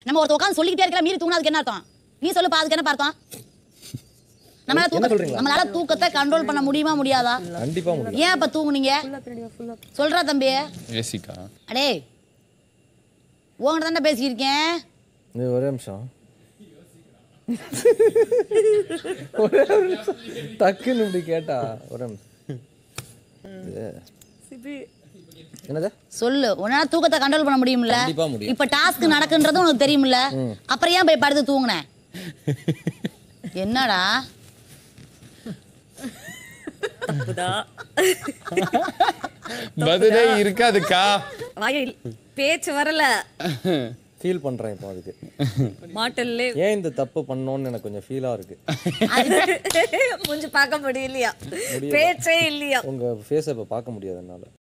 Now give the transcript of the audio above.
நம்ம ஒருத்த உட்காந்து சொல்லிக்கிட்டே இருக்கலாம் மீறி தூங்கினா அதுக்கு என்ன அர்த்தம் நீ சொல்லு அதுக்கு என்ன அர்த்தம் நம்மளால என்ன தூக்க சொல்றீங்க? நம்மளால தூக்கத்தை கண்ட்ரோல் பண்ண முடியுமா முடியாதா கண்டிப்பா முடியும் ஏன் அப்ப தூங்குனீங்க சொல்றா தம்பி ஏசிக்கா அடே உங்ககிட்ட தானே பேசியிருக்கேன் இது ஒரே நிமிஷம் ஒரே ஒரு நிமிஷம் டக்குன்னு இப்படி கேட்டா ஒரே நிமிஷம் இது- என்னது சொல்லு உன்னால தூக்கத்தை கண்ட்ரோல் பண்ண முடியும்ல கண்டிப்பா முடியும். இப்ப டாஸ்க் நடக்குன்றது உனக்கு தெரியும்ல அப்புறம் ஏன் போய் படுத்து தூங்குன என்னடா தப்புதா பதிலே இருக்காதுக்கா வாய பேச்சு வரல ஃபீல் பண்றேன் இப்போ அதுக்கு மாட்டல்லே ஏன் இந்த தப்பு பண்ணோன்னு எனக்கு கொஞ்சம் ஃபீலா இருக்கு மூஞ்சி பார்க்க முடியலையா பேச்சே இல்லையா உங்க ஃபேஸை இப்போ பார்க்க முடியாது என்னால